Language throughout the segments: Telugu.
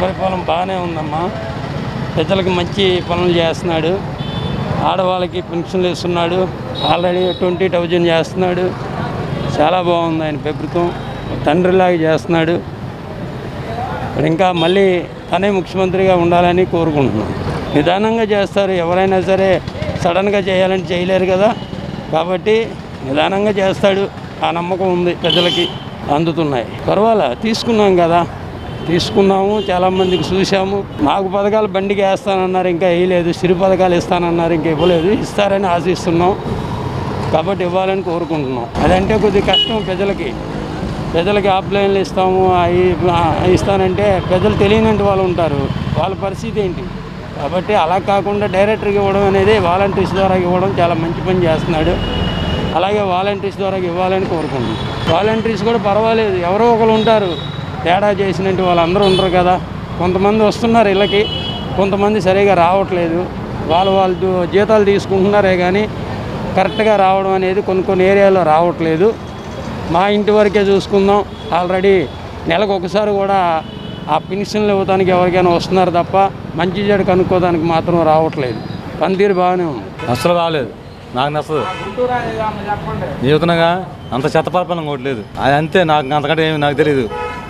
పరిపాలన బాగానే ఉందమ్మా ప్రజలకు మంచి పనులు చేస్తున్నాడు ఆడవాళ్ళకి పెన్షన్లు ఇస్తున్నాడు ఆల్రెడీ ట్వంటీ థౌజండ్ చేస్తున్నాడు చాలా బాగుంది ఆయన ప్రభుత్వం తండ్రిలాగా చేస్తున్నాడు మరి ఇంకా మళ్ళీ తనే ముఖ్యమంత్రిగా ఉండాలని కోరుకుంటున్నాం నిదానంగా చేస్తారు ఎవరైనా సరే సడన్గా చేయాలని చేయలేరు కదా కాబట్టి నిదానంగా చేస్తాడు ఆ నమ్మకం ఉంది ప్రజలకి అందుతున్నాయి పర్వాలా తీసుకున్నాం కదా తీసుకున్నాము చాలామందికి చూసాము నాకు పథకాలు బండికి వేస్తానన్నారు ఇంకా వేయలేదు సిరి పథకాలు ఇస్తానన్నారు ఇంకా ఇవ్వలేదు ఇస్తారని ఆశిస్తున్నాం కాబట్టి ఇవ్వాలని కోరుకుంటున్నాం అదంటే కొద్ది కష్టం ప్రజలకి ప్రజలకి ఆఫ్లైన్లు ఇస్తాము అవి ఇస్తానంటే ప్రజలు తెలియనంటి వాళ్ళు ఉంటారు వాళ్ళ పరిస్థితి ఏంటి కాబట్టి అలా కాకుండా డైరెక్టర్కి ఇవ్వడం అనేది వాలంటీర్స్ ద్వారా ఇవ్వడం చాలా మంచి పని చేస్తున్నాడు అలాగే వాలంటీర్స్ ద్వారా ఇవ్వాలని కోరుకుంటున్నాం వాలంటీర్స్ కూడా పర్వాలేదు ఎవరో ఒకరు ఉంటారు తేడా చేసినట్టు వాళ్ళందరూ ఉండరు కదా కొంతమంది వస్తున్నారు ఇళ్ళకి కొంతమంది సరిగా రావట్లేదు వాళ్ళు వాళ్ళు జీతాలు తీసుకుంటున్నారే కానీ కరెక్ట్గా రావడం అనేది కొన్ని కొన్ని ఏరియాలో రావట్లేదు మా ఇంటి వరకే చూసుకుందాం ఆల్రెడీ నెలకు ఒకసారి కూడా ఆ పెన్షన్లు ఇవ్వడానికి ఎవరికైనా వస్తున్నారు తప్ప మంచి చెడు కనుక్కోదానికి మాత్రం రావట్లేదు పనితీరు బాగానే ఉంది అసలు రాలేదు నాకు నచ్చదు చెబుతున్నాగా అంత చెత్త పరిపాలన కొట్టలేదు అది అంతే నాకు అంతకంటే ఏమి నాకు తెలియదు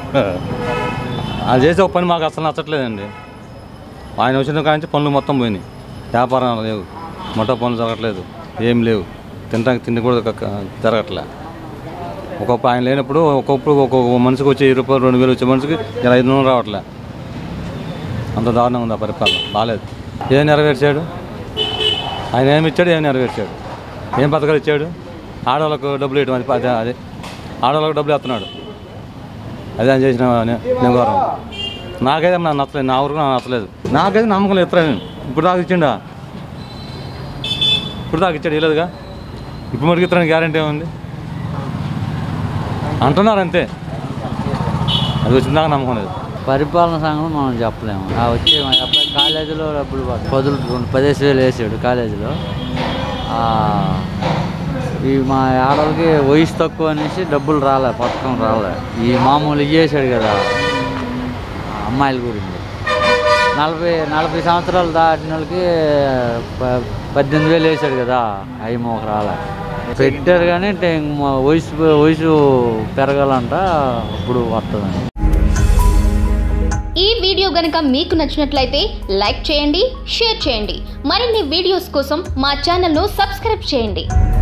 అది చేసే ఒక పని మాకు అసలు నచ్చట్లేదండి ఆయన వచ్చిన కాంచి పనులు మొత్తం పోయినాయి వ్యాపారం లేవు మొట్ట పనులు జరగట్లేదు ఏం లేవు తినడానికి తిండి కూడా క- జరగట్లే ఒక్కొక్క ఆయన లేనప్పుడు ఒక్కొక్కప్పుడు ఒక్కొక్క మనిషికి వచ్చే ఇరవై రూపాయలు రెండు వేలు వచ్చే మనిషికి ఇలా ఐదు వందలు రావట్లే అంత దారుణంగా ఉంది ఆ పరిపాలన బాగాలేదు ఏం నెరవేర్చాడు ఆయన ఏమి ఇచ్చాడు ఏం నెరవేర్చాడు ఏం పథకాలు ఇచ్చాడు ఆడవాళ్ళకు డబ్బులు ఇవ్వడం అది అదే అదే ఆడవాళ్ళకు డబ్బులు ఇస్తున్నాడు అదే ఆయన చేసిన నిగోరం నాకైతే నాకు నచ్చలేదు నా ఊరికి నాకు నచ్చలేదు నాకైతే నమ్మకం లేదు ఇస్తాను ఇప్పుడు దాకా ఇచ్చిండా ఇప్పుడు దాకా ఇచ్చాడు ఇవ్వలేదుగా ఇప్పుడు మటుకు ఇస్తాను గ్యారంటీ ఏముంది అంటున్నారు అంతే అది వచ్చిన దాకా నమ్మకం లేదు పరిపాలన సంఘం మనం చెప్పలేము ఆ వచ్చి మా అబ్బాయి కాలేజీలో డబ్బులు పడ్డాయి. పదులు రెండు పదిహేను వేలు వేసాడు కాలేజీలో ఆ, ఈ మా ఆడవాళ్ళకి వయసు తక్కువ అనేసి డబ్బులు రాలే పథకం రాలే ఈ మామూలు ఇయ్యేసాడు కదా ఆ అమ్మాయిల గురించి నలభై నలభై సంవత్సరాలు దాటిన వాళ్ళకి ప- పద్దెనిమిది వేలు వేసాడు కదా అవి మాకు రాలే పెట్టారు కానీ అంటే ఇంక మా వయసు వయసు పెరగాలంట ఇప్పుడు వస్తుందండి ఈ వీడియో గనుక మీకు నచ్చినట్లయితే లైక్ చేయండి షేర్ చేయండి మరిన్ని వీడియోస్ కోసం మా ఛానల్ను సబ్స్క్రైబ్ చేయండి